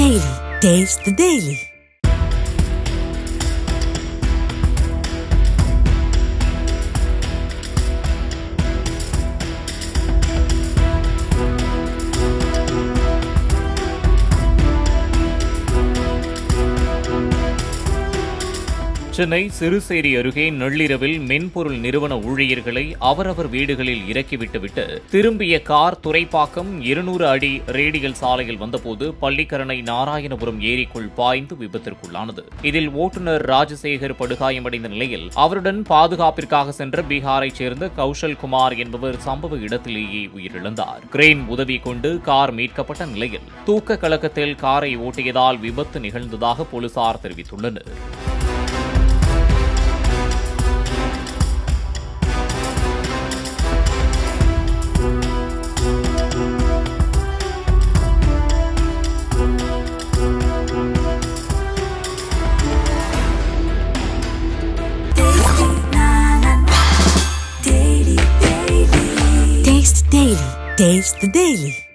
Daily. Taste the Daily. Chennai Siruseri அருகே நள்ளிரவில் மென்பொருள் நிறுவன ஊழியர்களை அவரவர் வீடுகளில் இறக்கிவிட்டுவிட்டு திரும்பிய கார் துறைப்பாக்கம் இருநூறு அடி ரேடியல் சாலையில் வந்தபோது பள்ளிக்கரணை நாராயணபுரம் ஏரிக்குள் பாய்ந்து விபத்திற்குள்ளானது இதில் ஓட்டுநர் ராஜசேகர் படுகாயமடைந்த நிலையில் அவருடன் பாதுகாப்பிற்காக சென்ற பீகாரைச் சேர்ந்த கௌஷல் குமார் என்பவர் சம்பவ இடத்திலேயே உயிரிழந்தார் கிரேன் உதவி கொண்டு கார் மீட்கப்பட்ட நிலையில் தூக்க கலக்கத்தில் காரை ஓட்டியதால் விபத்து நிகழ்ந்ததாக போலீசார் தெரிவித்துள்ளனர் Taste the Daily. Taste the Daily.